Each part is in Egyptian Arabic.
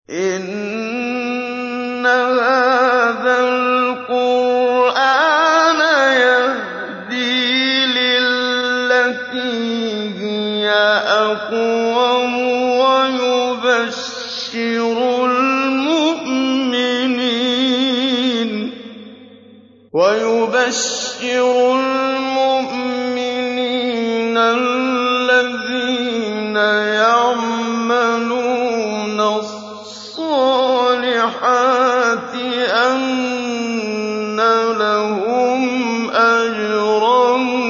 إِنَّ هَٰذَا الْقُرْآنَ يَهْدِي لِلَّتِي هِيَ أَقْوَمُ وَيُبَشِّرُ الْمُؤْمِنِينَ الَّذِينَ يَعْمَلُونَ الصَّالِحَاتِ أَنَّ لَهُمْ أَجْرًا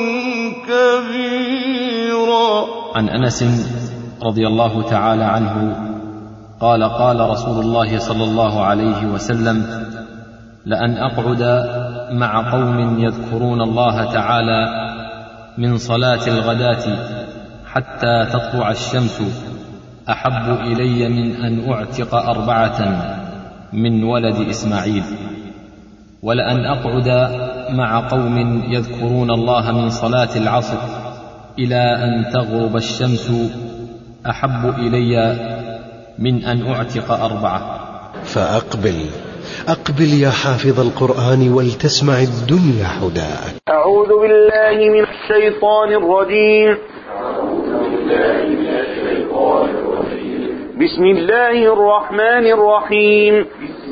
كَبِيرًا عن انس رضي الله تعالى عنه قال قال رسول الله صلى الله عليه وسلم لان اقعد مع قوم يذكرون الله تعالى من صلاه الغداه حتى تطلع الشمس احب الي من ان اعتق اربعه من ولد اسماعيل ولان اقعد مع قوم يذكرون الله من صلاه العصر الى ان تغرب الشمس احب الي من ان اعتق اربعه فأقبل أقبل يا حافظ القرآن ولتسمع الدنيا حداك أعوذ بالله من الشيطان الرجيم بسم الله الرحمن الرحيم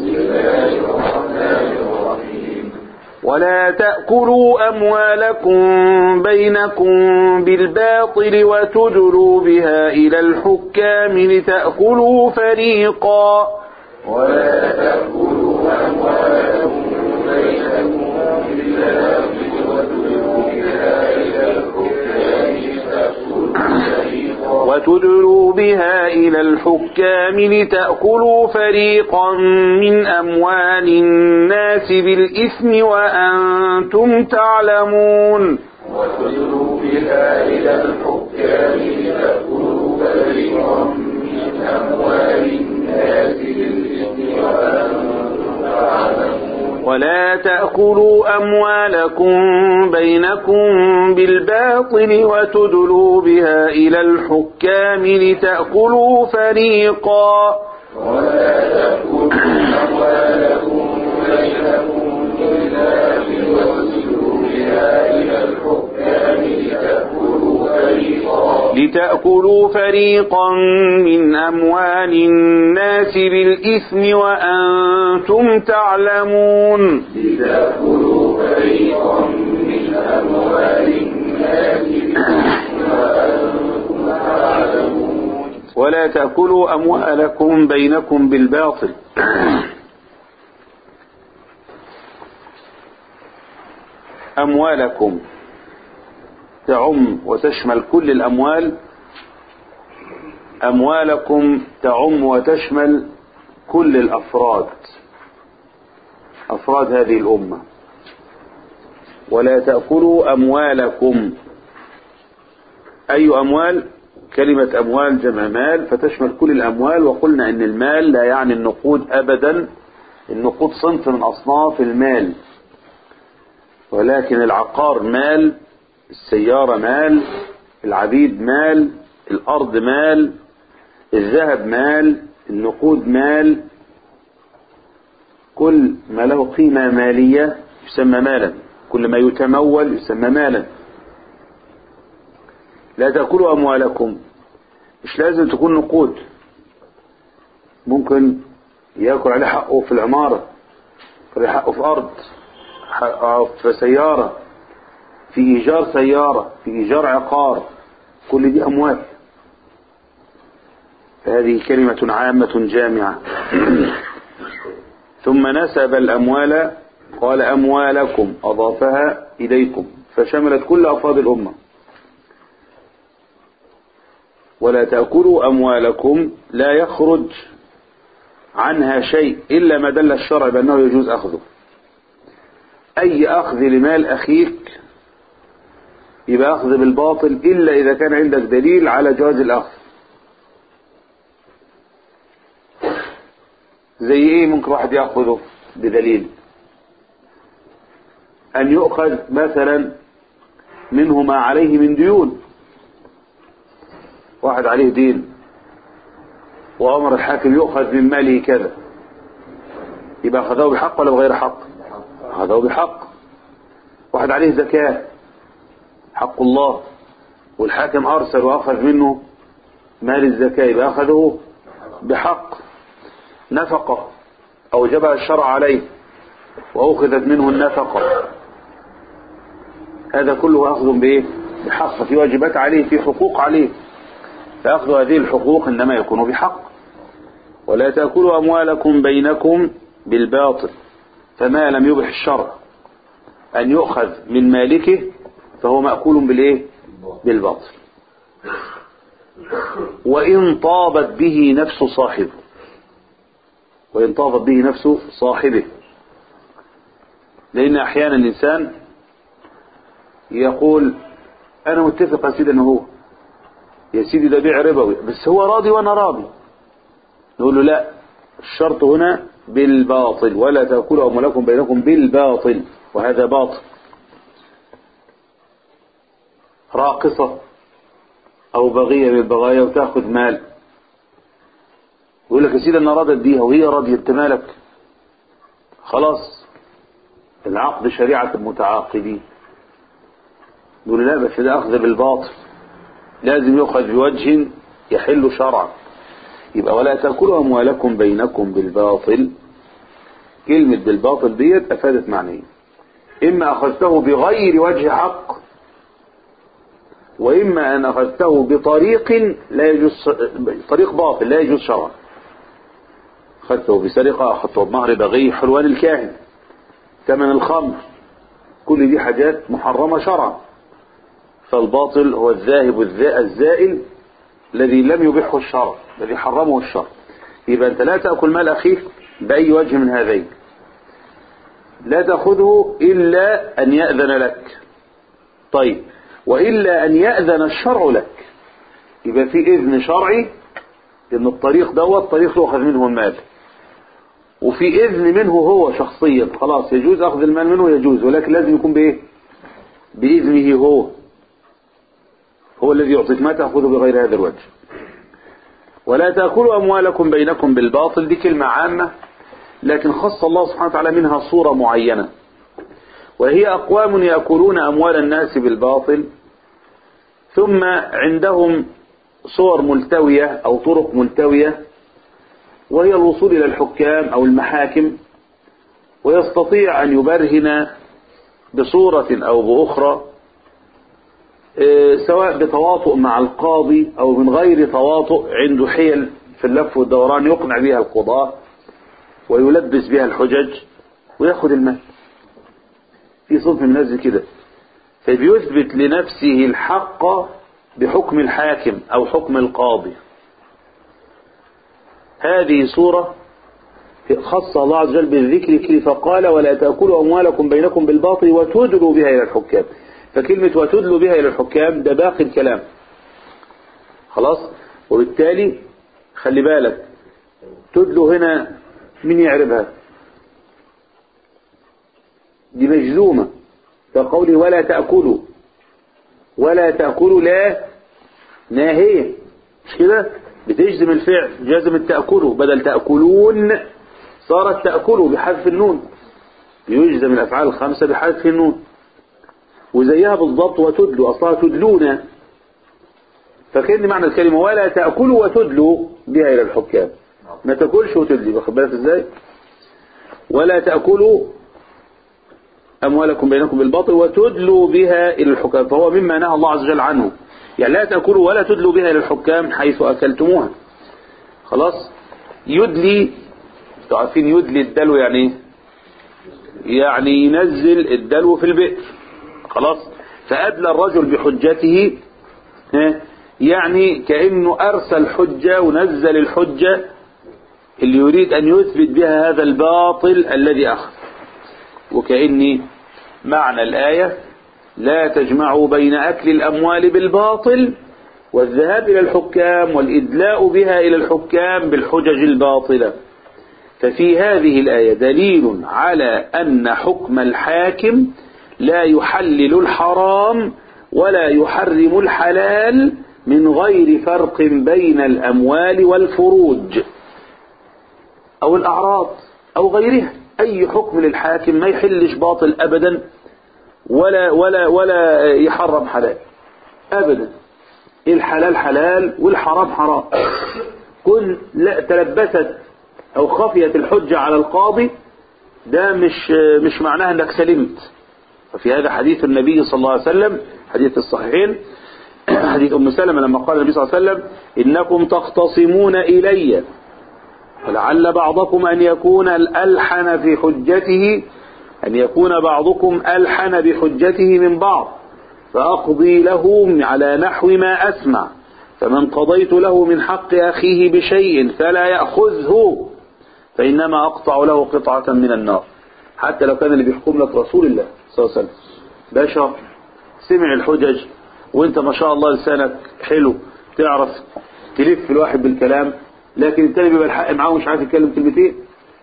ولا تأكلوا أموالكم بينكم بالباطل وتدلوا بها إلى الحكام لتأكلوا فريقا ولا تأكلوا أموالكم بينكم بالباطل وتدلوا بها إلى الحكام لتأكلوا فريقا وتدلوا بها إلى الحكام لتأكلوا فريقا من أموال الناس بالإثم وأنتم تعلمون وتدلوا بها إلى الحكام لتأكلوا فريقا من أموال الناس بالإثم وأنتم تعلمون ولا تأكلوا أموالكم بينكم بالباطل وتدلوا بها إلى الحكام لتأكلوا فريقا ولا تأكلوا أموالكم بينكم بالباطل وتدلوا بها إلى الحكام لتأكلوا فريقا لتأكلوا فريقا من أموال الناس بالإثم وأنتم تعلمون لتأكلوا فريقا من أموال الناس بالإثم وأنتم تعلمون ولا تأكلوا أموالكم بينكم بالباطل أموالكم تعم وتشمل كل الأموال أموالكم تعم وتشمل كل الأفراد أفراد هذه الأمة ولا تأكلوا أموالكم أي أموال كلمة أموال جمع مال فتشمل كل الأموال وقلنا أن المال لا يعني النقود أبدا النقود صنف من أصناف المال ولكن العقار مال السيارة مال العبيد مال الأرض مال الذهب مال النقود مال كل ما له قيمة مالية يسمى مالا كل ما يتمول يسمى مالا لا تأكلوا أموالكم مش لازم تكون نقود ممكن يأكل عليه حقه في العمارة عليه حقه في أرض حقه في سيارة في إيجار سيارة في إيجار عقار كل دي أموال فهذه كلمة عامة جامعة ثم نسب الأموال قال أموالكم أضافها إليكم فشملت كل أفراد الأمة ولا تأكلوا أموالكم لا يخرج عنها شيء إلا ما دل الشرع بأنه يجوز أخذه أي أخذ لمال أخيك يبقى أخذ بالباطل إلا إذا كان عندك دليل على جواز الأخذ زي إيه ممكن واحد يأخذه بدليل أن يؤخذ مثلا منه ما عليه من ديون واحد عليه دين وأمر الحاكم يؤخذ من ماله كذا يبقى أخذه بحق ولا بغير حق أخذه بحق واحد عليه زكاة حق الله والحاكم أرسل وأخذ منه مال الزكاة يبقى أخذه بحق نفقة أوجبها الشرع عليه وأخذت منه النفقة هذا كله أخذ بإيه؟ بحق في واجبات عليه في حقوق عليه فأخذ هذه الحقوق إنما يكون بحق ولا تأكلوا أموالكم بينكم بالباطل فما لم يبح الشرع أن يؤخذ من مالكه فهو مأكول بالإيه؟ بالباطل وإن طابت به نفس صاحبه وإن طابت به نفس صاحبه لأن أحيانا الإنسان يقول أنا متفق يا سيدي أنه هو يا سيدي ده بيع ربوي بس هو راضي وأنا راضي نقول له لا الشرط هنا بالباطل ولا تأكلوا أموالكم بينكم بالباطل وهذا باطل راقصة أو بغية من البغايا وتأخذ مال يقول لك يا سيدي أنا راضي أديها وهي راضية أنت مالك خلاص العقد شريعة المتعاقدين يقول لا بس ده أخذ بالباطل لازم يؤخذ بوجه يحل شرعا يبقى ولا تأكلوا أموالكم بينكم بالباطل كلمة بالباطل ديت أفادت معنيين إما أخذته بغير وجه حق وإما أن أخذته بطريق لا يجوز طريق باطل لا يجوز شرعا أخذته بسرقة أخذته بمهر بغي حلوان الكاهن ثمن الخمر كل دي حاجات محرمة شرعا فالباطل هو الذاهب الزائل الذي لم يبحه الشرع الذي حرمه الشرع يبقى أنت لا تأكل مال أخيك بأي وجه من هذين لا تأخذه إلا أن يأذن لك طيب وإلا أن يأذن الشرع لك يبقى في إذن شرعي إن الطريق دوت طريق يؤخذ منه المال وفي إذن منه هو شخصيا خلاص يجوز أخذ المال منه يجوز ولكن لازم يكون بإيه بإذنه هو هو الذي يعطيك ما تأخذه بغير هذا الوجه ولا تأكلوا أموالكم بينكم بالباطل دي كلمة عامة لكن خص الله سبحانه وتعالى منها صورة معينة وهي أقوام يأكلون أموال الناس بالباطل ثم عندهم صور ملتوية أو طرق ملتوية وهي الوصول إلى الحكام أو المحاكم ويستطيع أن يبرهن بصورة أو بأخرى سواء بتواطؤ مع القاضي أو من غير تواطؤ عنده حيل في اللف والدوران يقنع بها القضاة ويلبس بها الحجج ويأخذ المال في صنف من الناس كده فبيثبت لنفسه الحق بحكم الحاكم أو حكم القاضي هذه صورة خص الله عز وجل بالذكر فقال ولا تأكلوا أموالكم بينكم بالباطل وتدلوا بها إلى الحكام فكلمة وتدلوا بها إلى الحكام ده باقي الكلام خلاص وبالتالي خلي بالك تدلوا هنا مين يعرفها دي مجزومة كقوله ولا تأكلوا ولا تأكلوا لا ناهية مش كده بتجزم الفعل جازم التأكلوا بدل تأكلون صارت تأكلوا بحذف النون يجزم الأفعال الخمسة بحذف النون وزيها بالضبط وتدلوا أصلها تدلون فكأن معنى الكلمة ولا تأكلوا وتدلوا بها إلى الحكام ما تاكلش وتدلي واخد بالك ازاي ولا تأكلوا أموالكم بينكم بالباطل وتدلوا بها إلى الحكام فهو مما نهى الله عز وجل عنه يعني لا تأكلوا ولا تدلوا بها إلى الحكام حيث أكلتموها خلاص يدلي عارفين يدلي الدلو يعني ايه يعني ينزل الدلو في البئر خلاص فأدلى الرجل بحجته يعني كأنه أرسل حجة ونزل الحجة اللي يريد أن يثبت بها هذا الباطل الذي أخذ وكأني معنى الآية لا تجمعوا بين أكل الأموال بالباطل والذهاب إلى الحكام والإدلاء بها إلى الحكام بالحجج الباطلة ففي هذه الآية دليل على أن حكم الحاكم لا يحلل الحرام ولا يحرم الحلال من غير فرق بين الأموال والفروج أو الأعراض أو غيرها أي حكم للحاكم ما يحلش باطل أبدا ولا ولا ولا يحرم حلال أبدا الحلال حلال والحرام حرام كن لا تلبست أو خفيت الحجة على القاضي ده مش مش معناها انك سلمت وفي هذا حديث النبي صلى الله عليه وسلم حديث الصحيحين حديث ام سلمة لما قال النبي صلى الله عليه وسلم انكم تختصمون الي ولعل بعضكم ان يكون الالحن في حجته ان يكون بعضكم الحن بحجته من بعض فاقضي له على نحو ما اسمع فمن قضيت له من حق اخيه بشيء فلا ياخذه فإنما أقطع له قطعة من النار حتى لو كان اللي بيحكم لك رسول الله صلى الله عليه وسلم باشا سمع الحجج وانت ما شاء الله لسانك حلو تعرف تلف الواحد بالكلام لكن التاني بيبقى الحق معاه ومش عارف يتكلم كلمتين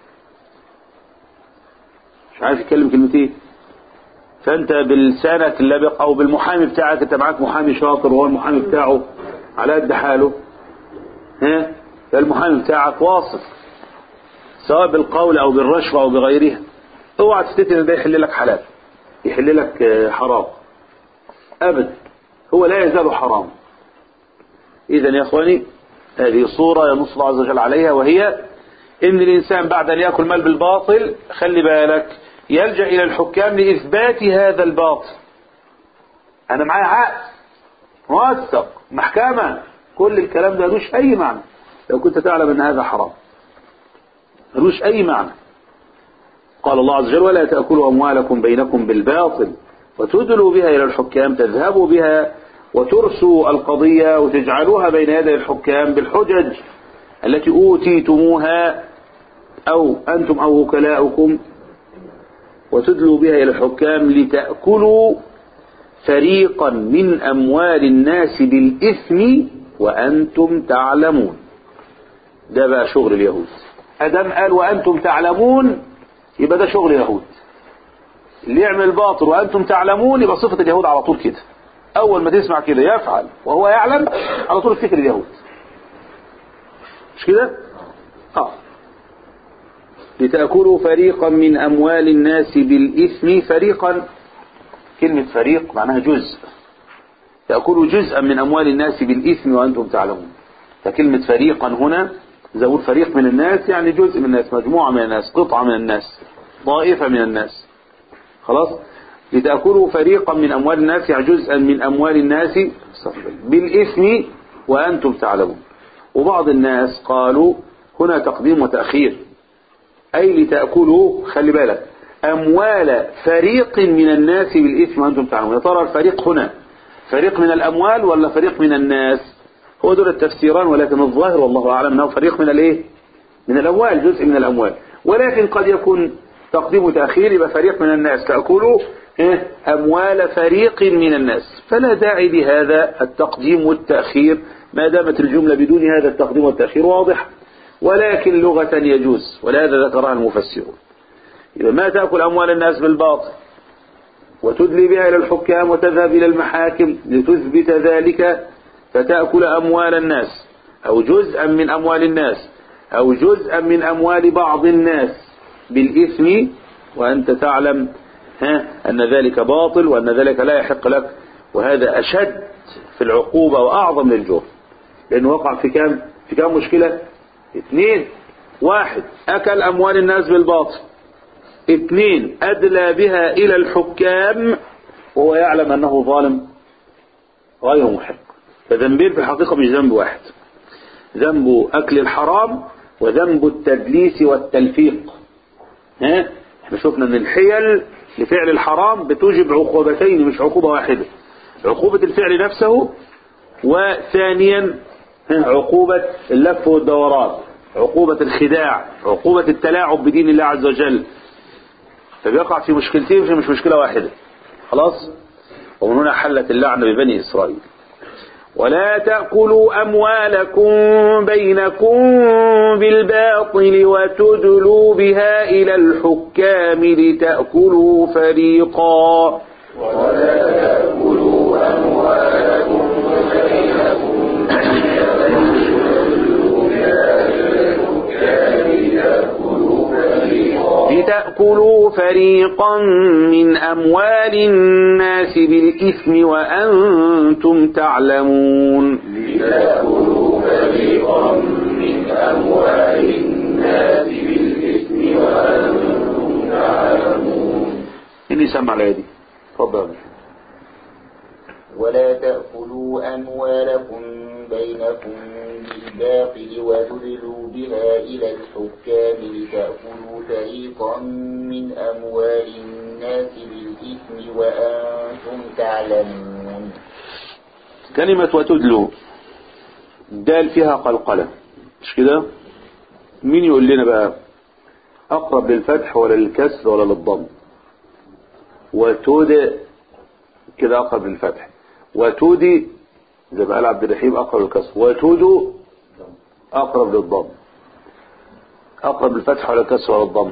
مش عارف يتكلم كلمتين فانت بلسانك اللبق او بالمحامي بتاعك انت معاك محامي شاطر وهو المحامي بتاعه على قد حاله ها فالمحامي بتاعك واثق سواء بالقول او بالرشوة او بغيرها اوعى تفتكر ان ده يحل لك حلال يحل لك حرام ابدا هو لا يزال حرام اذا يا اخواني هذه صورة ينص الله عز وجل عليها وهي ان الانسان بعد ان ياكل مال بالباطل خلي بالك يلجأ الى الحكام لاثبات هذا الباطل انا معايا عقد موثق محكمة كل الكلام ده ملوش اي معنى لو كنت تعلم ان هذا حرام ملوش أي معنى قال الله عز وجل ولا تأكلوا أموالكم بينكم بالباطل وتدلوا بها إلى الحكام تذهبوا بها وترسوا القضية وتجعلوها بين يدي الحكام بالحجج التي أوتيتموها أو أنتم أو وكلاؤكم وتدلوا بها إلى الحكام لتأكلوا فريقا من أموال الناس بالإثم وأنتم تعلمون ده بقى شغل اليهود أدم قال وأنتم تعلمون يبقى ده شغل يهود اللي يعمل باطل وأنتم تعلمون يبقى صفة اليهود على طول كده أول ما تسمع كده يفعل وهو يعلم على طول فكر اليهود مش كده؟ آه لتأكلوا فريقا من أموال الناس بالإثم فريقا كلمة فريق معناها جزء تأكلوا جزءا من أموال الناس بالإثم وأنتم تعلمون فكلمة فريقا هنا إذا أقول فريق من الناس يعني جزء من الناس مجموعة من الناس قطعة من الناس طائفة من الناس خلاص لتأكلوا فريقا من أموال الناس يعني جزءا من أموال الناس بالإثم وأنتم تعلمون وبعض الناس قالوا هنا تقديم وتأخير أي لتأكلوا خلي بالك أموال فريق من الناس بالإثم وأنتم تعلمون يا ترى الفريق هنا فريق من الأموال ولا فريق من الناس هو دول التفسيران ولكن الظاهر والله أعلم أنه فريق من الإيه من الأموال جزء من الأموال ولكن قد يكون تقديم وتأخير يبقى فريق من الناس تأكلوا أموال فريق من الناس فلا داعي لهذا التقديم والتأخير ما دامت الجملة بدون هذا التقديم والتأخير واضح ولكن لغة يجوز ولهذا ذكرها المفسرون إذا ما تأكل أموال الناس بالباطل وتدلي بها إلى الحكام وتذهب إلى المحاكم لتثبت ذلك فتأكل أموال الناس أو جزءا من أموال الناس أو جزءا من أموال بعض الناس بالإثم وأنت تعلم ها أن ذلك باطل وأن ذلك لا يحق لك وهذا أشد في العقوبة وأعظم للجرم لأنه وقع في كام في كام مشكلة اثنين واحد أكل أموال الناس بالباطل اثنين أدلى بها إلى الحكام وهو يعلم أنه ظالم غير محق فذنبين في الحقيقة مش ذنب واحد ذنب أكل الحرام وذنب التدليس والتلفيق ها احنا شفنا ان الحيل لفعل الحرام بتوجب عقوبتين مش عقوبة واحدة عقوبة الفعل نفسه وثانيا عقوبة اللف والدوران عقوبة الخداع عقوبة التلاعب بدين الله عز وجل فبيقع في مشكلتين في مش مشكلة واحدة خلاص ومن هنا حلت اللعنة ببني إسرائيل ولا تأكلوا أموالكم بينكم بالباطل وتدلوا بها إلى الحكام لتأكلوا فريقا ولا تأكلوا أموالكم بينكم تأكلوا فريقا من أموال الناس بالإثم وأنتم تعلمون لتأكلوا فريقا من أموال الناس بالإثم وأنتم تعلمون مين يسمع الآية دي؟ اتفضل ولا تأكلوا أموالكم بينكم بالباطل وتدلوا بها إلى الحكام لتأكلوا فريقا من أموال الناس بالإثم وأنتم تعلمون كلمة وتدلو دال فيها قلقلة مش كده مين يقول لنا بقى أقرب للفتح ولا للكسر ولا للضم وتود كده أقرب للفتح وتودي زي ما قال عبد الرحيم أقرب للكسر وتود أقرب للضم أقرب للفتح ولا الكسر ولا الضم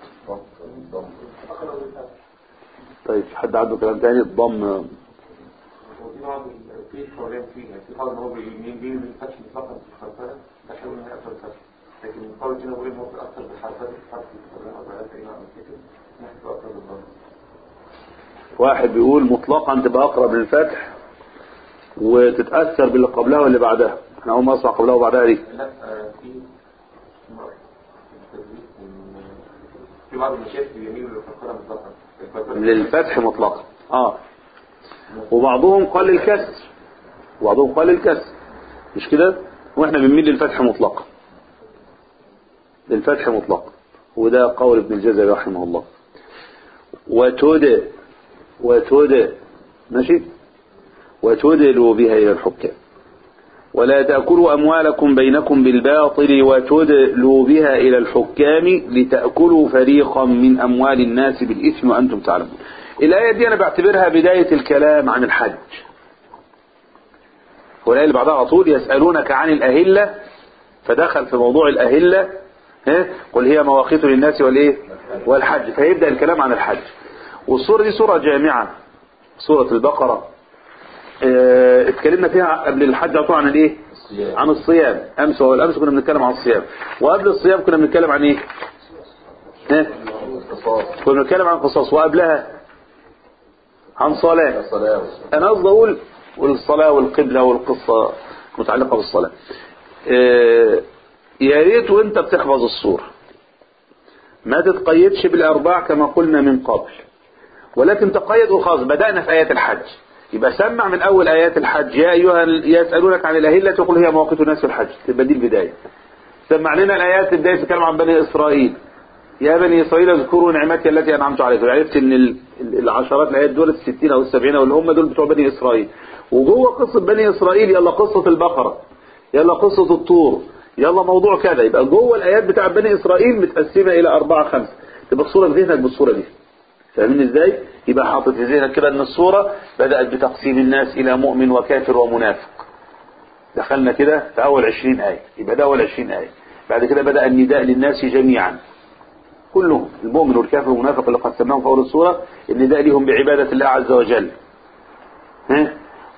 طيب في حد عنده كلام تاني الضم وفي بعض في حوالين فيها في بعض ان هو بيمين بين الفتح مطلقا في الخلفيه عشان من اكثر الفتح لكن قول كده بقول ان هو في اكثر بالحرفات الحرف الخلفيه او بعد كده عمل كده نحن اكثر بالضم واحد بيقول مطلقا تبقى أقرب للفتح وتتأثر باللي قبلها واللي بعدها احنا أول ما أسمع قبلها وبعدها دي لا آه، في في بعض المشايخ بيميلوا للفقره مطلقا للفتح مطلقا اه وبعضهم قال للكسر وبعضهم قال للكسر مش كده واحنا بنميل للفتح مطلقا للفتح مطلقا وده قول ابن الجزري رحمه الله وتود وتود ماشي وتدلوا بها إلى الحكام ولا تأكلوا أموالكم بينكم بالباطل وتدلوا بها إلى الحكام لتأكلوا فريقا من أموال الناس بالإثم وأنتم تعلمون الآية دي أنا بعتبرها بداية الكلام عن الحج والآية اللي بعدها على طول يسألونك عن الأهلة فدخل في موضوع الأهلة ها؟ قل هي مواقيت للناس والإيه والحج فيبدأ الكلام عن الحج والصورة دي صورة جامعة سورة البقرة اه اتكلمنا فيها قبل الحج على طول عن الايه عن الصيام امس واول امس كنا بنتكلم عن الصيام وقبل الصيام كنا بنتكلم عن ايه ها كنا بنتكلم عن قصص وقبلها عن صلاة انا قصدي اقول والصلاة والقبلة والقصة متعلقة بالصلاة اه يا ريت وانت بتحفظ الصورة ما تتقيدش بالارباع كما قلنا من قبل ولكن تقيد وخلاص بدأنا في آيات الحج يبقى سمع من أول آيات الحج يا أيها يسألونك عن الأهلة تقول هي مواقيت الناس في الحج تبقى دي البداية سمع لنا الآيات البداية تتكلم عن بني إسرائيل يا بني إسرائيل اذكروا نعمتي التي أنعمت عليكم عرفت إن ال- ال- العشرات الآيات دول الستين أو السبعين أو الأمة دول بتوع بني إسرائيل وجوه قصة بني إسرائيل يلا قصة البقرة يلا قصة الطور يلا موضوع كذا يبقى جوه الآيات بتاع بني إسرائيل متقسمة إلى أربعة خمسة تبقى الصورة في ذهنك بالصورة دي فاهمين ازاي يبقى حاطط في ذهنك كده ان الصورة بدأت بتقسيم الناس الى مؤمن وكافر ومنافق دخلنا كده في اول عشرين آية يبقى ده اول عشرين آية بعد كده بدأ النداء للناس جميعا كلهم المؤمن والكافر والمنافق اللي قسمناهم في اول الصورة النداء لهم بعبادة الله عز وجل ها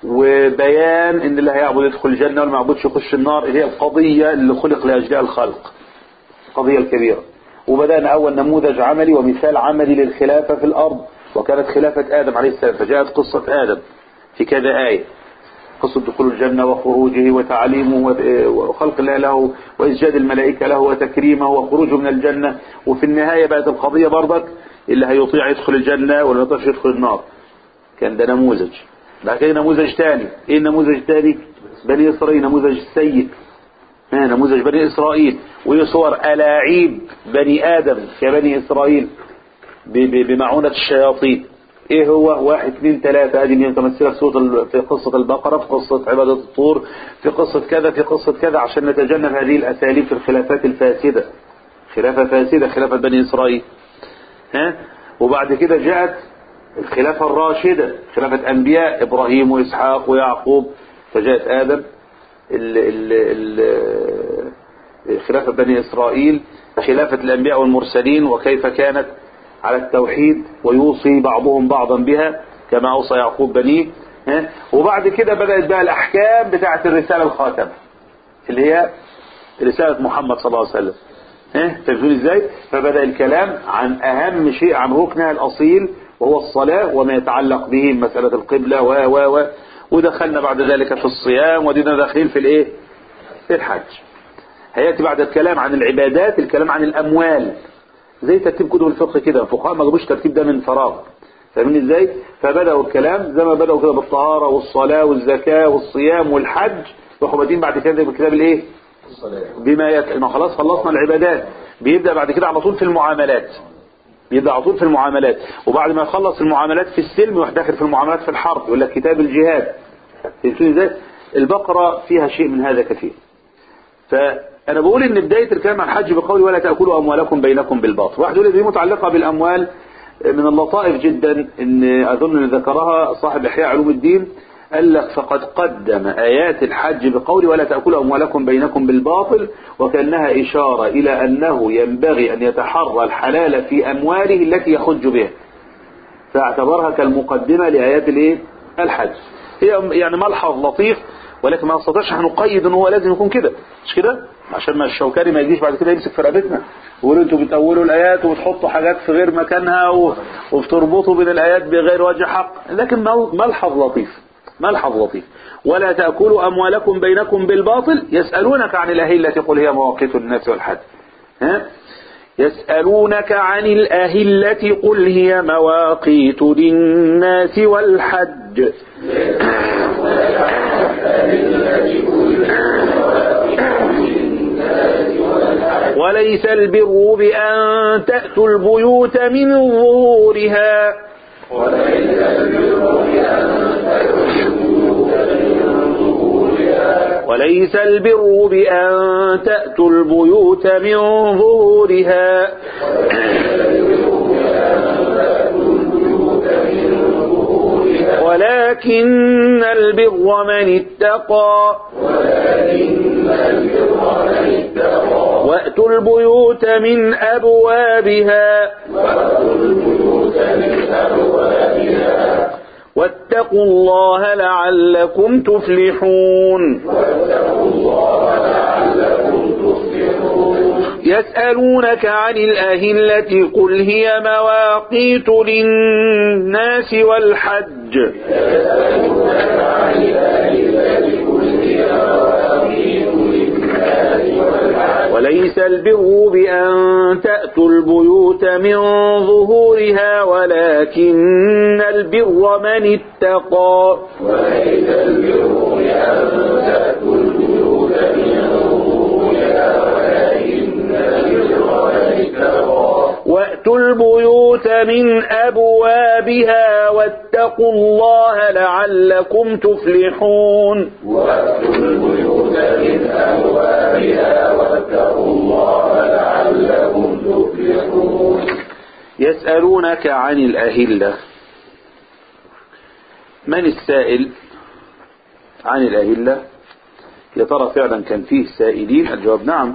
وبيان ان اللي هيعبد يدخل الجنة واللي ما يعبدش يخش النار اللي هي القضية اللي خلق لاجلها الخلق القضية الكبيرة وبدأنا أول نموذج عملي ومثال عملي للخلافة في الأرض وكانت خلافة آدم عليه السلام فجاءت قصة آدم في كذا آية قصة دخول الجنة وخروجه وتعليمه وخلق الله له وإسجاد الملائكة له وتكريمه وخروجه من الجنة وفي النهاية بقت القضية برضك اللي هيطيع يدخل الجنة واللي ما يطيعش يدخل النار كان ده نموذج بعد كده نموذج تاني ايه النموذج التاني بني إسرائيل نموذج السيء ها نموذج بني إسرائيل وهي صور ألاعيب بني آدم كبني إسرائيل ب- ب- بمعونة الشياطين ايه هو واحد اثنين ثلاثة ادي متمثلة في سورة ال- في قصة البقرة في قصة عبادة الطور في قصة كذا في قصة كذا عشان نتجنب هذه الأساليب في الخلافات الفاسدة خلافة فاسدة خلافة بني إسرائيل ها وبعد كده جاءت الخلافة الراشدة خلافة أنبياء إبراهيم وإسحاق ويعقوب فجاءت آدم ال ال ال خلافة بني إسرائيل خلافة الأنبياء والمرسلين وكيف كانت على التوحيد ويوصي بعضهم بعضا بها كما أوصى يعقوب بنيه ها؟ وبعد كده بدأت بقى الأحكام بتاعة الرسالة الخاتمة اللي هي رسالة محمد صلى الله عليه وسلم ها فهمتوني ازاي فبدأ الكلام عن اهم شيء عن ركنها الاصيل وهو الصلاة وما يتعلق به من مسألة القبلة و و و ودخلنا بعد ذلك في الصيام ودينا داخلين في الايه في الحج هياتي بعد الكلام عن العبادات الكلام عن الاموال زي ترتيب كتب الفقه كده الفقهاء ما جابوش الترتيب ده من فراغ فاهمين ازاي فبداوا الكلام زي ما بداوا كده بالطهاره والصلاه والزكاه والصيام والحج راحوا بادئين بعد كده بالكتاب الايه بما يت... ما خلاص خلصنا العبادات بيبدا بعد كده على طول في المعاملات بيبدا على طول في المعاملات وبعد ما يخلص المعاملات في السلم يروح داخل في المعاملات في الحرب يقول لك كتاب الجهاد فهمتوني ازاي البقره فيها شيء من هذا كثير فانا بقول ان بدايه الكلام عن الحج بقول ولا تاكلوا اموالكم بينكم بالباطل واحد يقول دي متعلقه بالاموال من اللطائف جدا ان اظن ان ذكرها صاحب احياء علوم الدين قال لك فقد قدم ايات الحج بقول ولا تاكلوا اموالكم بينكم بالباطل وكانها اشاره الى انه ينبغي ان يتحرى الحلال في امواله التي يخج بها فاعتبرها كالمقدمه لايات الايه الحج هي يعني ملحظ لطيف ولكن ما نستطيعش ان نقيد ان هو لازم يكون كده مش كده عشان ما الشوكاني ما يجيش بعد كده يمسك في رقبتنا ويقول انتوا بتأولوا الايات وبتحطوا حاجات في غير مكانها و... وبتربطوا بين الايات بغير وجه حق لكن مل- ملحظ لطيف ملحظ لطيف ولا تأكلوا أموالكم بينكم بالباطل يسألونك عن الأهلة قل هي مواقيت الناس والحج ها يسألونك عن الأهلة قل هي مواقيت للناس والحج وليس البر بأن تأتوا البيوت من ظهورها وليس البر بأن تأتوا البيوت من ظهورها ولكن البر من اتقى وأتوا البيوت من أبوابها واتقوا الله لعلكم تفلحون يسألونك عن الأهلة قل هي مواقيت للناس والحج وليس البر بأن تأتوا البيوت من ظهورها ولكن البر من اتقى وأتوا البيوت من أبوابها واتقوا الله لعلكم تفلحون يسألونك عن الأهلة من السائل عن الأهلة يا ترى فعلا كان فيه سائلين الجواب نعم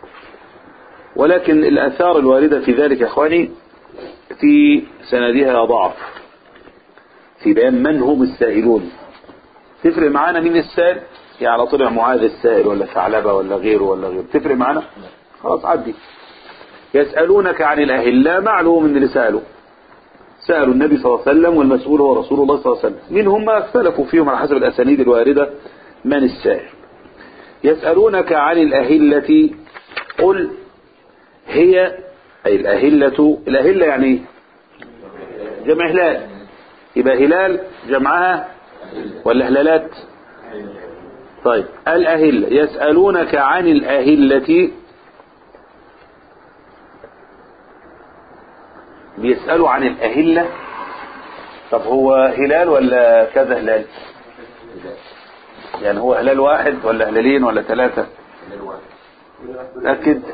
ولكن الآثار الواردة في ذلك يا إخواني في سندها ضعف في بيان من هم السائلون تفرق معانا مين السائل يعني طلع معاذ السائل ولا ثعلبة ولا غيره ولا غيره تفرق معانا خلاص عدي يسألونك عن الأهلة معلوم من اللي سألوا سألوا النبي صلى الله عليه وسلم والمسؤول هو رسول الله صلى الله عليه وسلم مين هم اختلفوا فيهم على حسب الأسانيد الواردة من السائل يسألونك عن الأهلة قل هي أي الأهلة الأهلة يعني إيه؟ جمع هلال يبقى هلال جمعها ولا هلالات طيب الأهلة يسألونك عن الأهلة بيسألوا عن الأهلة طب هو هلال ولا كذا هلال يعني هو هلال واحد ولا هلالين ولا ثلاثة أكد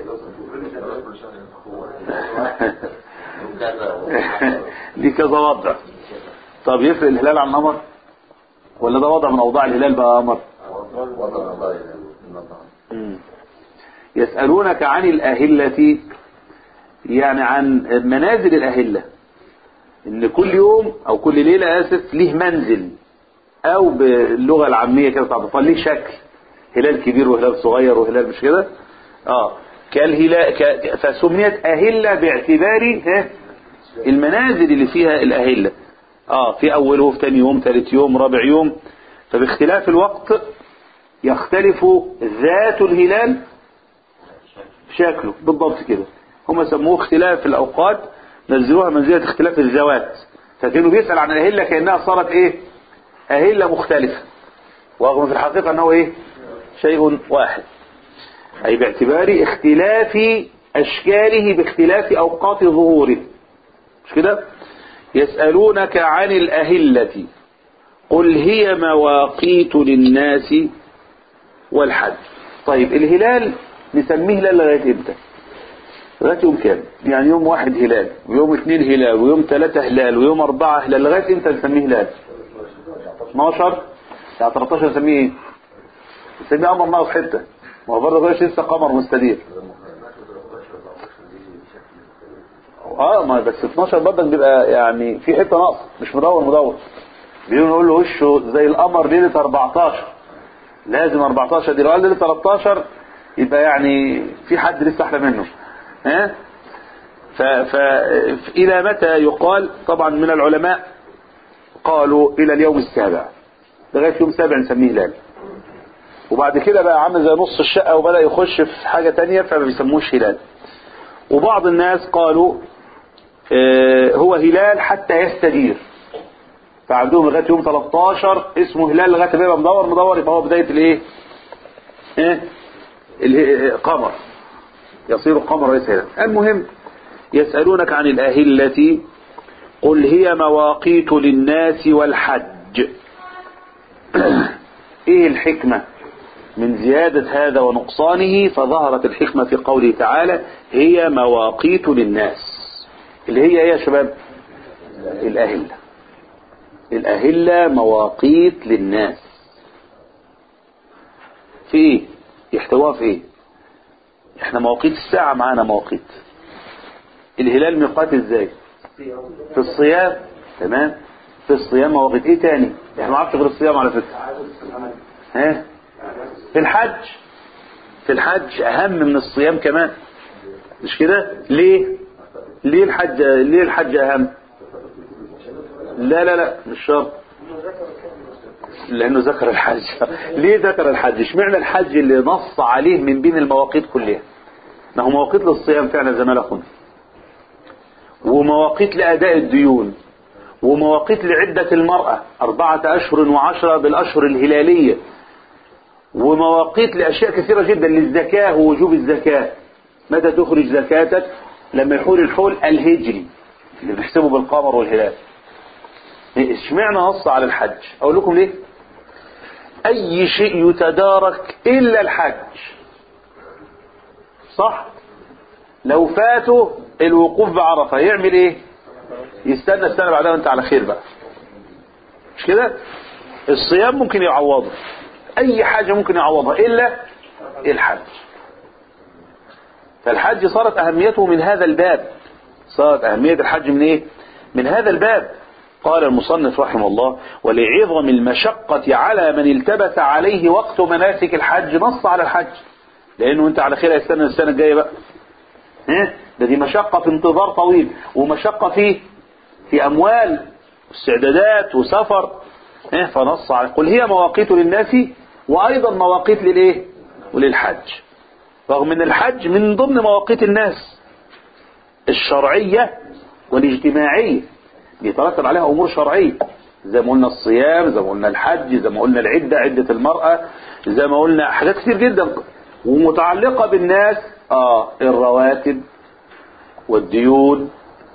دي كذا وضع طب يفرق الهلال عن القمر ولا ده وضع من أوضاع الهلال بقى قمر مم. يسألونك عن الأهلة يعني عن منازل الأهلة إن كل يوم أو كل ليلة آسف ليه منزل أو باللغة العامية كده بتاعت الأطفال ليه شكل هلال كبير وهلال صغير وهلال مش كده اه كالهلال ك... فسميت أهلة باعتبار ها المنازل اللي فيها الأهلة اه في أوله في ثاني يوم ثالث يوم رابع يوم فباختلاف الوقت يختلف ذات الهلال شكله بالضبط كده هم سموه اختلاف الأوقات نزلوها منزلة اختلاف الذوات فكانوا بيسأل عن الأهلة كأنها صارت ايه أهلة مختلفة ورغم في الحقيقة أنه ايه شيء واحد أي باعتبار اختلاف أشكاله باختلاف أوقات ظهوره مش كده يسألونك عن الأهلة قل هي مواقيت للناس والحج طيب الهلال نسميه هلال لغاية امتى لغاية يوم كام يعني يوم واحد هلال ويوم اثنين هلال ويوم ثلاثة هلال ويوم أربعة هلال لغاية امتى نسميه هلال 12 يعني 13 نسميه ايه نسميه قمر ناقص حتة ما هو برضه غيرش لسه قمر مستدير اه ما بس 12 برضك بيبقى يعني في حته ناقص مش مدور مدور بيقولوا نقول له وشه زي القمر ليله 14 لازم 14 دي لو قال ليله 13 يبقى يعني في حد لسه احلى منه ها ف ف الى متى يقال طبعا من العلماء قالوا الى اليوم السابع لغايه يوم سابع نسميه هلال وبعد كده بقى عامل زي نص الشقه وبدا يخش في حاجه تانية فما بيسموش هلال وبعض الناس قالوا آه، هو هلال حتى يستدير فعندهم لغايه يوم 13 اسمه هلال لغايه ما يبقى مدور مدور يبقى هو بدايه الايه؟ ايه؟ اله- قمر يصير قمر ليس هلال المهم يسألونك عن الأهلة قل هي مواقيت للناس والحج ايه الحكمة من زيادة هذا ونقصانه فظهرت الحكمة في قوله تعالى هي مواقيت للناس اللي هي ايه يا شباب الأهلة الأهلة مواقيت للناس في ايه يحتواها في ايه احنا مواقيت الساعة معانا مواقيت الهلال ميقات ازاي في الصيام تمام في الصيام مواقيت ايه تاني احنا ما عرفش غير الصيام على فكرة ها في الحج في الحج اهم من الصيام كمان مش كده ليه ليه الحج ليه الحج اهم لا لا لا مش شرط لانه ذكر الحج ليه ذكر الحج اشمعنى الحج اللي نص عليه من بين المواقيت كلها ما هو مواقيت للصيام فعلا زي ما لكم ومواقيت لأداء الديون ومواقيت لعدة المرأة أربعة أشهر وعشرة بالأشهر الهلالية ومواقيت لأشياء كثيرة جدا للزكاة ووجوب الزكاة متى تخرج زكاتك لما يحول الحول الهجري اللي بيحسبه بالقمر والهلال اشمعنى نص على الحج اقول لكم ليه اي شيء يتدارك الا الحج صح لو فاته الوقوف بعرفة يعمل ايه يستنى السنة بعدها وانت على خير بقى مش كده الصيام ممكن يعوضه اي حاجة ممكن يعوضها الا الحج فالحج صارت اهميته من هذا الباب صارت اهمية الحج من ايه من هذا الباب قال المصنف رحمه الله ولعظم المشقة على من التبس عليه وقت مناسك الحج نص على الحج لانه انت على خير هيستنى السنة الجاية بقى ها؟ ده دي مشقة في انتظار طويل ومشقة في في اموال واستعدادات وسفر ها؟ فنص على قل هي مواقيت للناس وايضا مواقيت للايه وللحج رغم ان الحج من ضمن مواقيت الناس الشرعية والاجتماعية بيترتب عليها امور شرعية زي ما قلنا الصيام زي ما قلنا الحج زي ما قلنا العدة عدة المرأة زي ما قلنا حاجات كتير جدا ومتعلقة بالناس اه الرواتب والديون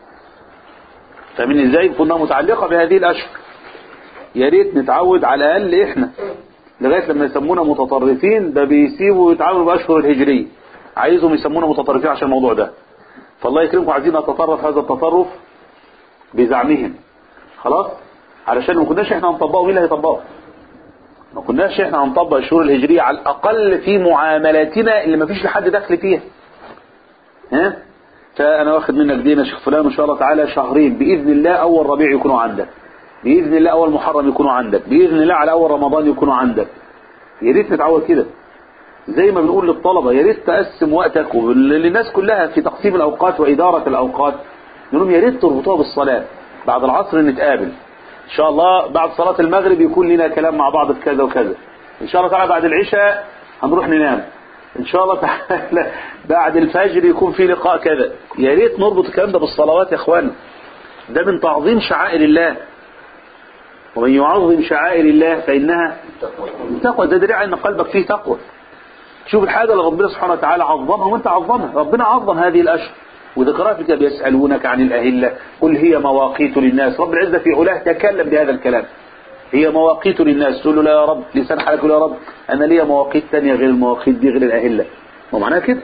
فمن ازاي كنا متعلقة بهذه الاشهر يا ريت نتعود على الاقل احنا لغاية لما يسمونا متطرفين ده بيسيبوا يتعاملوا باشهر الهجرية عايزهم يسمونا متطرفين عشان الموضوع ده فالله يكرمكم عايزين نتطرف هذا التطرف بزعمهم خلاص علشان ما كناش احنا هنطبقه مين اللي هيطبقه ما كناش احنا هنطبق الشهور الهجرية على الاقل في معاملاتنا اللي ما فيش لحد دخل فيها ها فانا واخد منك دين يا شيخ فلان ان شاء الله تعالى شهرين باذن الله اول ربيع يكونوا عندك باذن الله اول محرم يكونوا عندك باذن الله على اول رمضان يكونوا عندك يا ريت نتعود كده زي ما بنقول للطلبة يا ريت تقسم وقتك وللناس كلها في تقسيم الأوقات وإدارة الأوقات نقول لهم يا ريت تربطوها بالصلاة بعد العصر نتقابل إن شاء الله بعد صلاة المغرب يكون لنا كلام مع بعض في كذا وكذا إن شاء الله تعالى بعد العشاء هنروح ننام إن شاء الله تعالى بعد الفجر يكون في لقاء كذا يا ريت نربط الكلام ده بالصلوات يا إخوان ده من تعظيم شعائر الله ومن يعظم شعائر الله فإنها تقوى ده دليل على ان قلبك فيه تقوى شوف الحاجة اللي ربنا سبحانه وتعالى عظمها وانت عظمها ربنا عظم هذه الأشهر وذكرها في كتاب يسألونك عن الأهلة قل هي مواقيت للناس رب العزة في علاه تكلم بهذا الكلام هي مواقيت للناس تقول له لا يا رب لسان حالك يقول يا رب أنا ليا مواقيت تانية غير المواقيت دي غير الأهلة ومعناها كده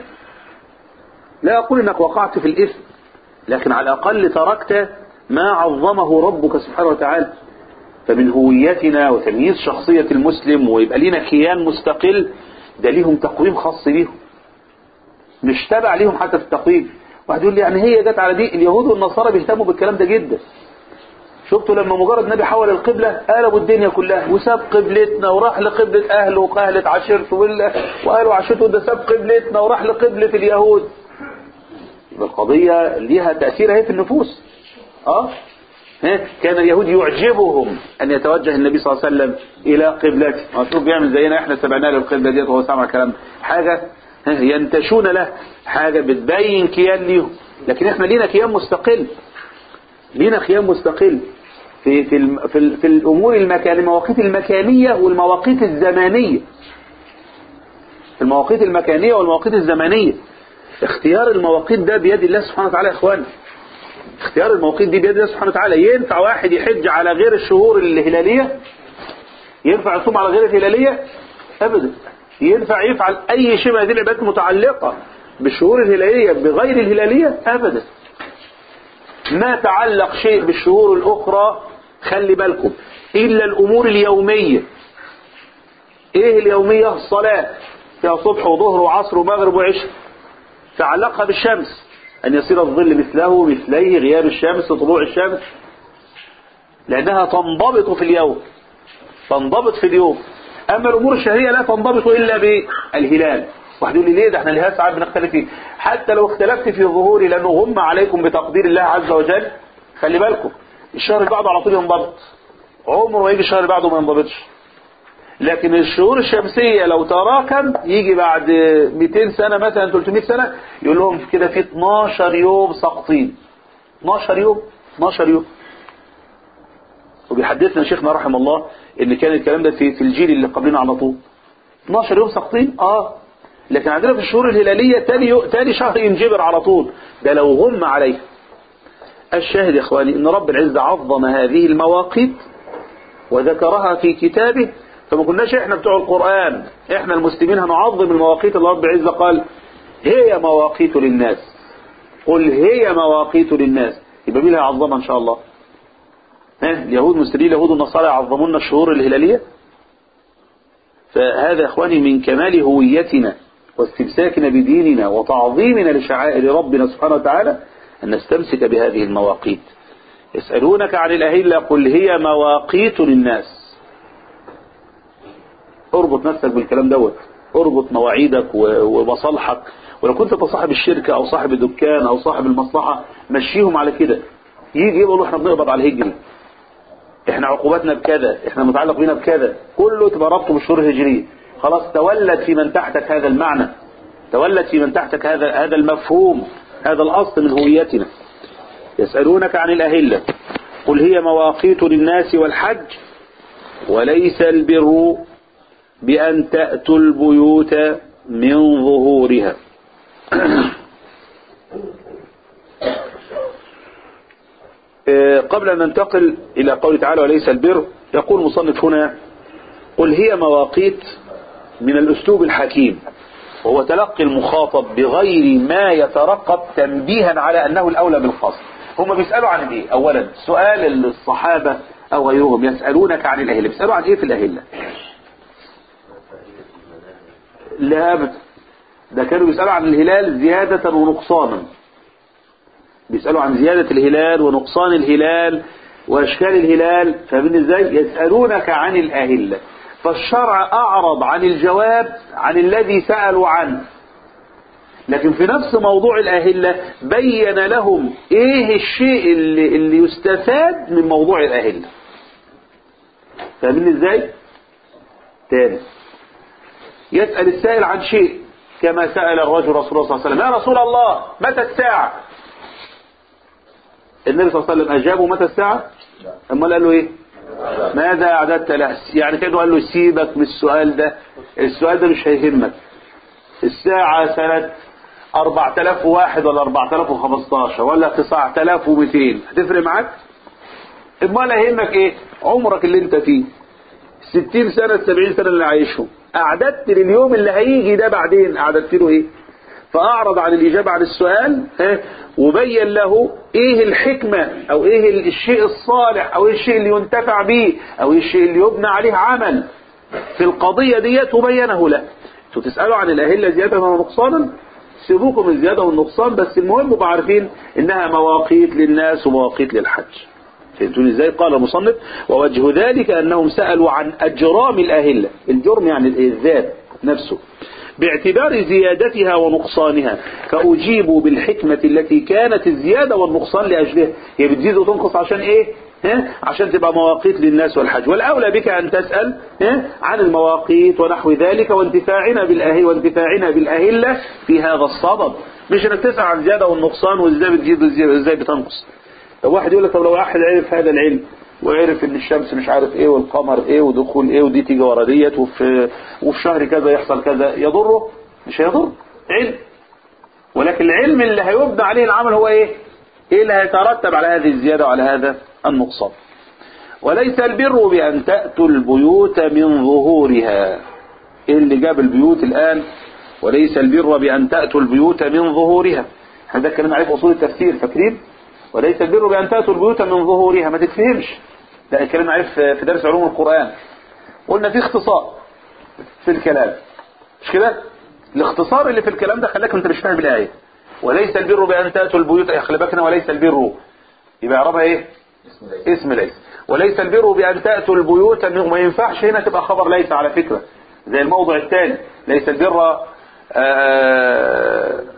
لا أقول أنك وقعت في الإثم لكن على الأقل تركت ما عظمه ربك سبحانه وتعالى فمن هويتنا وتمييز شخصية المسلم ويبقى لنا كيان مستقل ده ليهم تقويم خاص بيهم مش تبع ليهم حتى في التقويم واحد يقول لي يعني هي جت على دي اليهود والنصارى بيهتموا بالكلام ده جدا شفتوا لما مجرد النبي حول القبلة قلبوا الدنيا كلها وساب قبلتنا وراح لقبلة أهله وقهلة عشيرته وأهله وعشيرته ده ساب قبلتنا وراح لقبلة اليهود يبقى القضية ليها تأثير اهي في النفوس اه كان اليهود يعجبهم أن يتوجه النبي صلى الله عليه وسلم إلى قبلته مشروف بيعمل زينا احنا سمعنا له القبلة ديت وهو سامع كلام حاجة ينتشون له حاجة بتبين كيان ليهم لكن احنا لينا كيان مستقل لينا كيان مستقل في في الم في, ال في الأمور المكان المواقيت المكانية والمواقيت الزمانية في المواقيت المكانية والمواقيت الزمانية اختيار المواقيت ده بيد الله سبحانه وتعالى يا اخوان اختيار المواقيت دي بيد الله سبحانه وتعالى ينفع واحد يحج على غير الشهور الهلالية ينفع يصوم على غير الهلالية ابدا ينفع يفعل اي شيء من هذه العبادات متعلقة بالشهور الهلالية بغير الهلالية ابدا ما تعلق شيء بالشهور الاخرى خلي بالكم الا الامور اليومية ايه اليومية الصلاة فيها صبح وظهر وعصر ومغرب وعشاء تعلقها بالشمس أن يصير الظل مثله مثليه غياب الشمس طلوع الشمس لأنها تنضبط في اليوم تنضبط في اليوم أما الأمور الشهرية لا تنضبط إلا بالهلال واحد يقول لي ليه ده احنا الهلال ساعات بنختلف فيه حتى لو اختلفت في ظهوري لأنه غم عليكم بتقدير الله عز وجل خلي بالكم الشهر اللي بعده على طول ينضبط عمره ما يجي الشهر اللي بعده ما ينضبطش لكن الشهور الشمسية لو تراكم يجي بعد 200 سنة مثلا 300 سنة يقول لهم كده في 12 يوم ساقطين 12 يوم 12 يوم وبيحدثنا شيخنا رحمه الله ان كان الكلام ده في, في الجيل اللي قبلنا على طول 12 يوم ساقطين اه لكن عندنا في الشهور الهلالية تاني, يو... تاني شهر ينجبر على طول ده لو غم عليه الشاهد يا اخواني ان رب العزة عظم هذه المواقيت وذكرها في كتابه فما كناش احنا بتوع القرآن احنا المسلمين هنعظم المواقيت اللي رب العزة قال هي مواقيت للناس قل هي مواقيت للناس يبقى مين اللي هيعظمها ان شاء الله ها اليهود المسلمين اليهود والنصارى يعظمون الشهور الهلالية فهذا يا اخواني من كمال هويتنا واستمساكنا بديننا وتعظيمنا لشعائر ربنا سبحانه وتعالى أن نستمسك بهذه المواقيت يسألونك عن الأهلة قل هي مواقيت للناس اربط نفسك بالكلام دوت اربط مواعيدك ومصالحك ولو كنت انت صاحب الشركة او صاحب الدكان او صاحب المصلحة مشيهم على كده يجي يقولوا احنا بنقبض على الهجري احنا عقوباتنا بكذا احنا متعلق بينا بكذا كله تبقى ربطه بالشهور الهجرية خلاص تولد في من تحتك هذا المعنى تولد في من تحتك هذا هذا المفهوم هذا الأصل من هويتنا يسألونك عن الأهلة قل هي مواقيت للناس والحج وليس البر بأن تأتوا البيوت من ظهورها قبل أن ننتقل إلى قول تعالى وليس البر يقول مصنف هنا قل هي مواقيت من الأسلوب الحكيم وهو تلقي المخاطب بغير ما يترقب تنبيها على أنه الأولى بالخاص هم بيسألوا عن إيه أولا سؤال الصحابة أو غيرهم يسألونك عن الأهلة بيسألوا عن إيه في الأهلة لا أبدا ده كانوا بيسألوا عن الهلال زيادة ونقصانا بيسألوا عن زيادة الهلال ونقصان الهلال وأشكال الهلال فاهمين ازاي يسألونك عن الأهلة فالشرع أعرض عن الجواب عن الذي سألوا عنه لكن في نفس موضوع الأهلة بين لهم إيه الشيء اللي, اللي يستفاد من موضوع الأهلة فاهمين إزاي؟ تاني يسأل السائل عن شيء كما سأل الرجل رسول الله صلى الله عليه وسلم يا رسول الله متى الساعة النبي صلى الله عليه وسلم أجابه متى الساعة أما قال له إيه ماذا أعددت له يعني كانه قال له سيبك من السؤال ده السؤال ده مش هيهمك الساعة سنة 4001 ولا 4015 ولا 9200 هتفرق معاك امال هيهمك ايه عمرك اللي انت فيه 60 سنة 70 سنة اللي عايشهم اعددت لليوم اللي هيجي ده بعدين اعددت له ايه فاعرض عن الاجابة عن السؤال ها وبين له ايه الحكمة او ايه الشيء الصالح او ايه الشيء اللي ينتفع به او ايه الشيء اللي يبنى عليه عمل في القضية ديت وبينه له انتوا تسألوا عن الأهلة زيادة ونقصانا سيبوكم الزيادة والنقصان بس المهم يبقوا عارفين انها مواقيت للناس ومواقيت للحج فهمتوني ازاي قال المصنف ووجه ذلك انهم سألوا عن اجرام الاهلة الجرم يعني الذات نفسه باعتبار زيادتها ونقصانها فأجيبوا بالحكمة التي كانت الزيادة والنقصان لأجلها هي بتزيد وتنقص عشان ايه ها؟ عشان تبقى مواقيت للناس والحج والأولى بك أن تسأل ها؟ عن المواقيت ونحو ذلك وانتفاعنا بالأهل وانتفاعنا بالأهلة في هذا الصدد مش انك تسأل عن الزيادة والنقصان وازاي بتزيد وازاي بتنقص واحد يقول لك طب لو واحد عرف هذا العلم وعرف ان الشمس مش عارف ايه والقمر ايه ودخول ايه ودي تيجي ورا ديت وفي وفي شهر كذا يحصل كذا يضره مش هيضر علم ولكن العلم اللي هيبنى عليه العمل هو ايه ايه اللي هيترتب على هذه الزيادة وعلى هذا النقصان وليس البر بأن تأتوا البيوت من ظهورها ايه اللي جاب البيوت الآن وليس البر بأن تأتوا البيوت من ظهورها احنا ده اتكلمنا عليه في أصول التفسير فاكرين وليس البر بأن تأتوا البيوت من ظهورها ما تتفهمش ده اتكلمنا عليه في درس علوم القرآن قلنا في اختصار في الكلام مش كده الاختصار اللي في الكلام ده خلاك انت مش فاهم الآية وليس البر بأن تأتوا البيوت خلي بالك هنا وليس البر يبقى اعربها ايه اسم ليس وليس البر بأن تأتوا البيوت من ما ينفعش هنا تبقى خبر ليس على فكرة زي الموضع الثاني ليس البر آه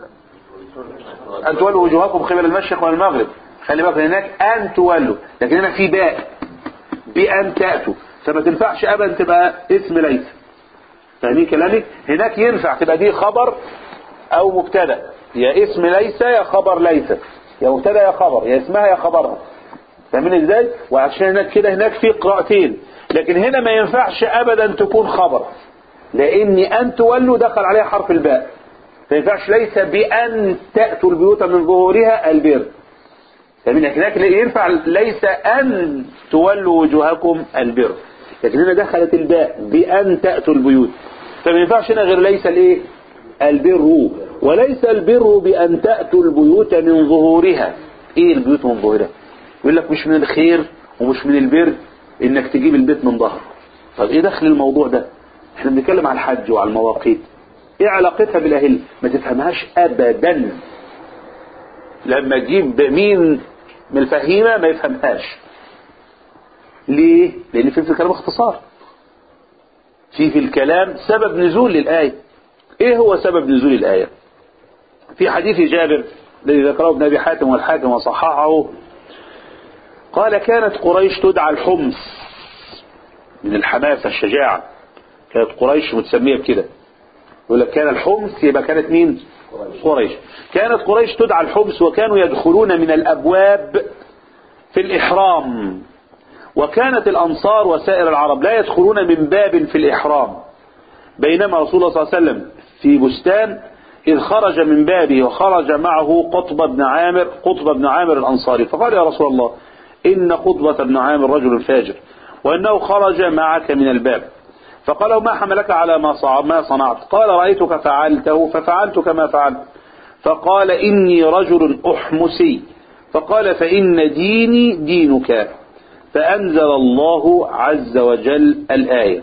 أن تولوا وجوهكم قبل المشرق والمغرب خلي بالك هناك أن تولوا لكن هنا في باء بأن تأتوا فما تنفعش أبدا تبقى اسم ليس فاهمين كلامي هناك ينفع تبقى دي خبر أو مبتدا يا اسم ليس يا خبر ليس يا مبتدا يا خبر يا اسمها يا خبرها فاهمين ازاي وعشان هناك كده هناك في قراءتين لكن هنا ما ينفعش أبدا تكون خبر لأن أن تولوا دخل عليها حرف الباء ما ينفعش ليس بأن تأتوا البيوت من ظهورها البر فمن هناك ينفع ليس أن تولوا وجوهكم البر لكن هنا دخلت الباء بأن تأتوا البيوت فما ينفعش هنا غير ليس الايه البر وليس البر بأن تأتوا البيوت من ظهورها ايه البيوت من ظهورها يقول لك مش من الخير ومش من البر انك تجيب البيت من ظهر طب ايه دخل الموضوع ده احنا بنتكلم على الحج وعلى المواقيت ايه علاقتها بالاهل ما تفهمهاش ابدا لما تجيب مين من الفهيمة ما يفهمهاش ليه لان في في الكلام اختصار في في الكلام سبب نزول للآية ايه هو سبب نزول الآية في حديث جابر الذي ذكره ابن ابي حاتم والحاكم وصححه قال كانت قريش تدعى الحمص من الحماسة الشجاعة كانت قريش متسمية بكده يقول لك كان الحمص يبقى كانت مين قريش كانت قريش تدعى الحمص وكانوا يدخلون من الأبواب في الإحرام وكانت الأنصار وسائر العرب لا يدخلون من باب في الإحرام بينما رسول الله صلى الله عليه وسلم في بستان إذ خرج من بابه وخرج معه قطب بن عامر قطب بن عامر الأنصاري فقال يا رسول الله إن قطبة بن عامر رجل فاجر وإنه خرج معك من الباب فقال ما حملك على ما ما صنعت قال رأيتك فعلته ففعلت كما فعلت فقال إني رجل أحمسي فقال فإن ديني دينك فأنزل الله عز وجل الآية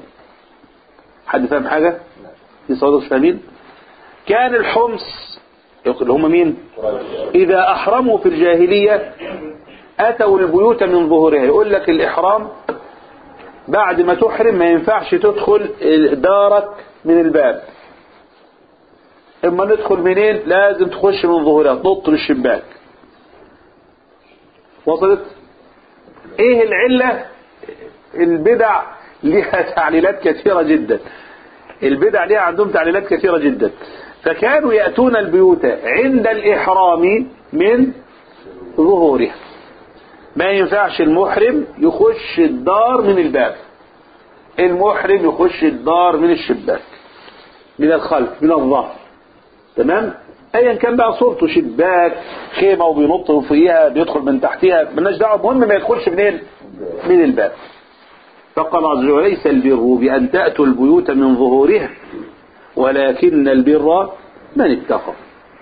حد فاهم حاجة في صوت فاهمين كان الحمص اللي هم مين إذا أحرموا في الجاهلية أتوا البيوت من ظهورها يقول لك الإحرام بعد ما تحرم ما ينفعش تدخل دارك من الباب اما ندخل منين لازم تخش من ظهورها تنط من الشباك وصلت ايه العلة البدع لها تعليلات كثيرة جدا البدع لها عندهم تعليلات كثيرة جدا فكانوا يأتون البيوت عند الإحرام من ظهورها ما ينفعش المحرم يخش الدار من الباب المحرم يخش الدار من الشباك من الخلف من الظهر تمام ايا كان بقى صورته شباك خيمه وبينط فوقيها بيدخل من تحتها مالناش دعوه المهم ما يدخلش منين من الباب فقال عز وجل وليس البر بان تاتوا البيوت من ظهورها ولكن البر من اتقى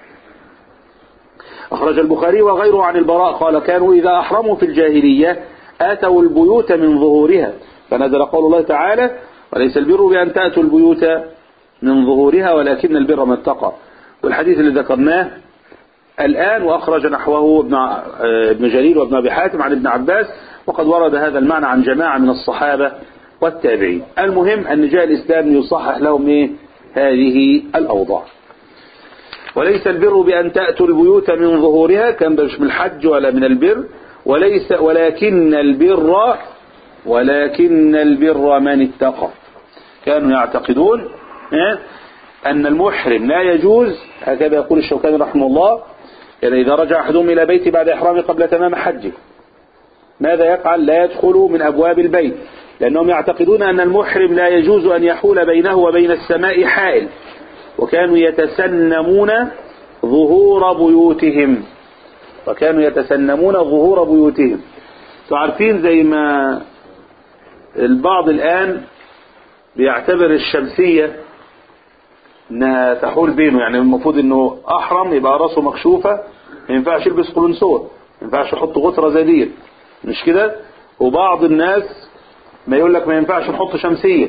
أخرج البخاري وغيره عن البراء قال كانوا إذا أحرموا في الجاهلية آتوا البيوت من ظهورها فنزل قول الله تعالى وليس البر بأن تأتوا البيوت من ظهورها ولكن البر من اتقى والحديث اللي ذكرناه الآن وأخرج نحوه ابن ابن جرير وابن أبي حاتم عن ابن عباس وقد ورد هذا المعنى عن جماعة من الصحابة والتابعين المهم أن جاء الإسلام يصحح لهم إيه هذه الأوضاع وليس البر بأن تأتوا البيوت من ظهورها كان ده مش من الحج ولا من البر وليس ولكن البر ولكن البر من اتقى كانوا يعتقدون إيه؟ أن المحرم لا يجوز هكذا يقول الشوكاني رحمه الله يعني إذا رجع أحدهم إلى بيته بعد إحرامه قبل تمام حجه ماذا يفعل لا يدخل من أبواب البيت لأنهم يعتقدون أن المحرم لا يجوز أن يحول بينه وبين السماء حائل وكانوا يتسنمون ظهور بيوتهم وكانوا يتسنمون ظهور بيوتهم تعرفين زي ما البعض الآن بيعتبر الشمسية انها تحول بينه يعني المفروض انه احرم يبقى راسه مكشوفة ما ينفعش يلبس قلنسوة ما ينفعش يحط غطرة زي دي مش كده وبعض الناس ما يقول لك ما ينفعش نحط شمسية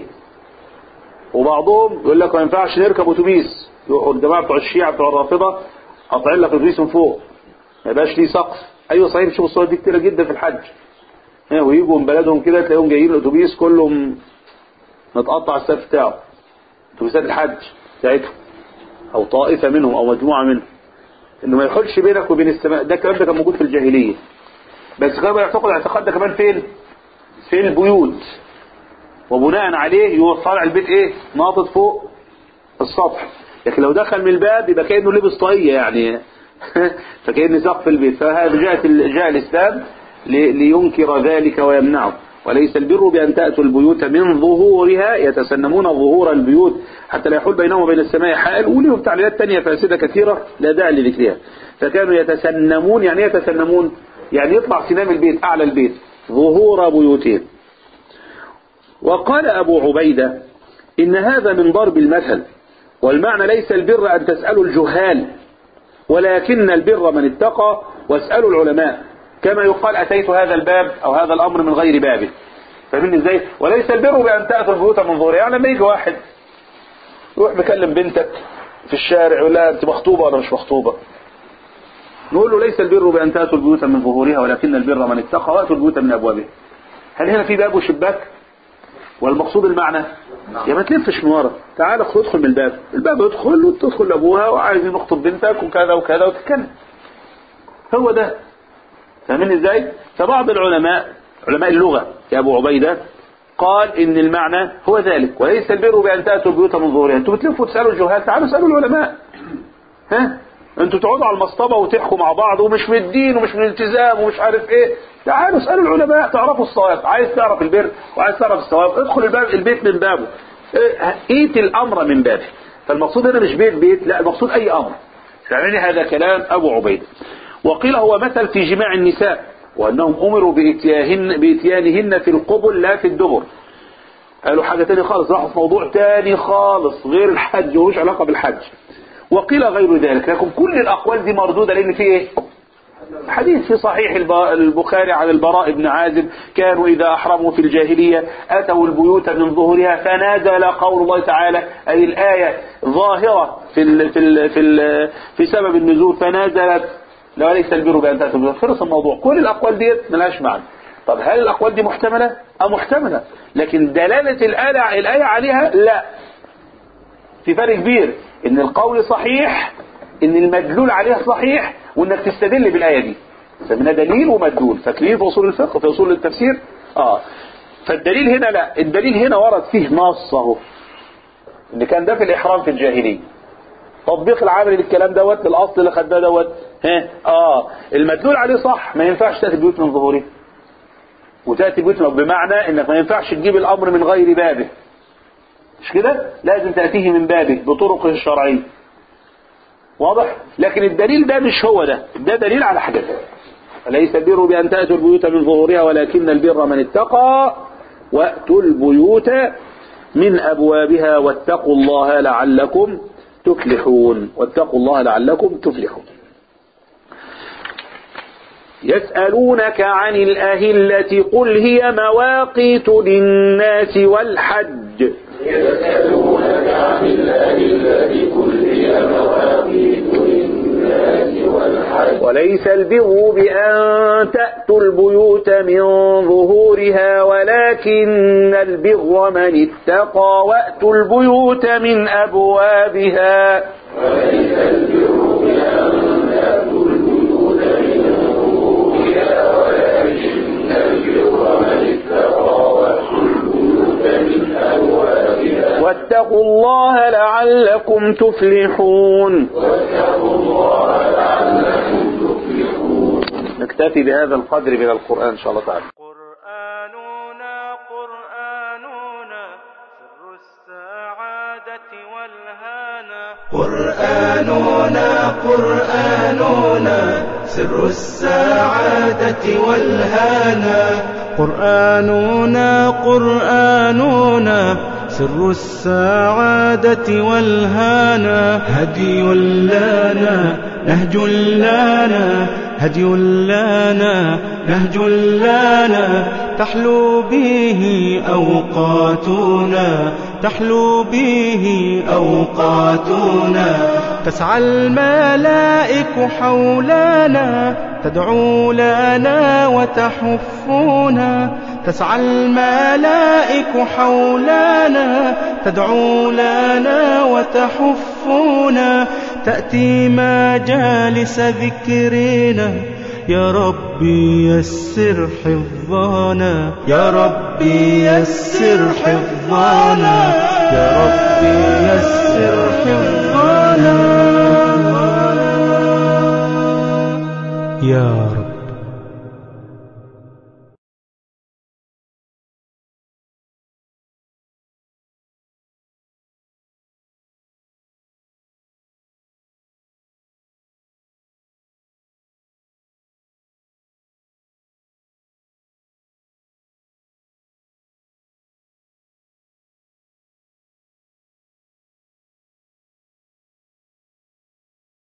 وبعضهم يقول لك ما ينفعش نركب اتوبيس يروحوا الجماعه بتوع الشيعة بتوع الرافضة قاطعين لك الاتوبيس من فوق ما يبقاش ليه سقف ايوه صحيح بتشوف الصور دي كتيرة جدا في الحج ها، ويجوا من بلدهم كده تلاقيهم جايين الاتوبيس كلهم متقطع السقف بتاعه اتوبيسات الحج بتاعتهم او طائفة منهم او مجموعة منهم انه ما يحولش بينك وبين السماء ده الكلام ده كان موجود في الجاهلية بس كانوا يعتقد اعتقاد ده كمان فين في البيوت وبناء عليه يروح طالع البيت ايه ناطط فوق السطح لكن لو دخل من الباب يبقى كأنه لبس طاقية يعني فكأن سقف البيت فهذا جاءت جاء الإسلام لي- لينكر ذلك ويمنعه وليس البر بأن تأتوا البيوت من ظهورها يتسنمون ظهور البيوت حتى لا يحول بينهم وبين السماء حائل وليهم تعليلات تانية فاسدة كثيرة لا داعي لذكرها فكانوا يتسنمون يعني إيه يتسنمون يعني يطلع سنام البيت أعلى البيت ظهور بيوتهم وقال أبو عبيدة إن هذا من ضرب المثل والمعنى ليس البر أن تسألوا الجهال ولكن البر من اتقى واسألوا العلماء كما يقال أتيت هذا الباب أو هذا الأمر من غير بابه فاهمين ازاي وليس البر بأن تأتوا البيوت من ظهورها يعني لما يجي واحد يروح بيكلم بنتك في الشارع يقول لها انت مخطوبة ولا مش مخطوبة نقول له ليس البر بأن تأتوا البيوت من ظهورها ولكن البر من اتقى وأتوا البيوت من أبوابها هل هنا في باب وشباك والمقصود المعنى يا ما تلفش من ورا تعال اخ- ادخل من الباب الباب ادخل وتدخل لابوها وعايزين نخطب بنتك وكذا وكذا وتتكلم هو ده فاهمين ازاي فبعض العلماء علماء اللغة يا ابو عبيدة قال ان المعنى هو ذلك وليس البر بان تاتوا البيوت من ظهورها انتوا بتلفوا تسالوا الجهال تعالوا اسالوا العلماء ها انتوا تقعدوا على المصطبه وتحكوا مع بعض ومش من الدين ومش من الالتزام ومش عارف ايه تعالوا اسالوا العلماء تعرفوا الصواب عايز تعرف البر وعايز تعرف الصواب ادخل الباب البيت من بابه اه، ايت الامر من بابه فالمقصود هنا مش بيت بيت لا المقصود اي امر فاهمين هذا كلام ابو عبيده وقيل هو مثل في جماع النساء وانهم امروا باتيانهن باتيانهن في القبل لا في الدبر قالوا حاجة تاني خالص راحوا في موضوع تاني خالص غير الحج ومش علاقة بالحج وقيل غير ذلك لكن كل الأقوال دي مردودة لأن في إيه حديث في صحيح الب- البخاري عن البراء بن عازب كانوا إذا أحرموا في الجاهلية أتوا البيوت من ظهورها فنزل قول الله تعالى أي الآية ظاهرة في ال في ال في ال في سبب النزول فنزلت لا ليس البر بأن تأتوا البيوت خلص الموضوع كل الأقوال ديت ملهاش معنى طب هل الأقوال دي محتملة أم محتملة لكن دلالة الآية الآية عليها لا في فرق كبير ان القول صحيح ان المدلول عليه صحيح وانك تستدل بالآية دي سمينا دليل ومدلول فاكرين في اصول الفقه في اصول التفسير اه فالدليل هنا لا الدليل هنا ورد فيه نص اهو ان كان ده في الاحرام في الجاهليه تطبيق العمل للكلام دوت للاصل اللي خدناه دوت ها اه المدلول عليه صح ما ينفعش تاتي البيوت من ظهوره وتاتي البيوت من- بمعنى انك ما ينفعش تجيب الامر من غير بابه مش كده لازم تاتيه من بابه بطرقه الشرعيه واضح لكن الدليل ده مش هو ده ده دليل على حاجه ليس البر بأن تأتوا البيوت من ظهورها ولكن البر من اتقى وأتوا البيوت من أبوابها واتقوا الله لعلكم تفلحون واتقوا الله لعلكم تفلحون يسألونك عن الأهلة قل هي مواقيت للناس والحج يسألونك عن الأهلة قل هي مواقيت للناس والحج وليس البر بأن تأتوا البيوت من ظهورها ولكن البر من اتقى وأتوا البيوت من أبوابها وليس البر بأن تأتوا البيوت من ظهورها ولكن البر من اتقى وأتوا البيوت من أبوابها واتقوا الله لعلكم تفلحون واتقوا الله لعلكم تفلحون نكتفي بهذا القدر من القرآن إن شاء الله تعالى قرآننا قرآننا سر السعادة والهانا قرآننا قرآننا سر السعادة والهانا قرآننا قرآننا سر السعادة والهانا هدي لنا نهج لنا هدي لنا نهج لنا تحلو به أوقاتنا تحلو به أوقاتنا تسعى الملائك حولنا تدعو لنا وتحفنا تسعى الملائك حولنا تدعو لنا وتحفنا تأتي مجالس ذكرنا يا ربي يسر حفظنا يا ربي يسر حفظنا يا ربي يسر حفظنا يا رب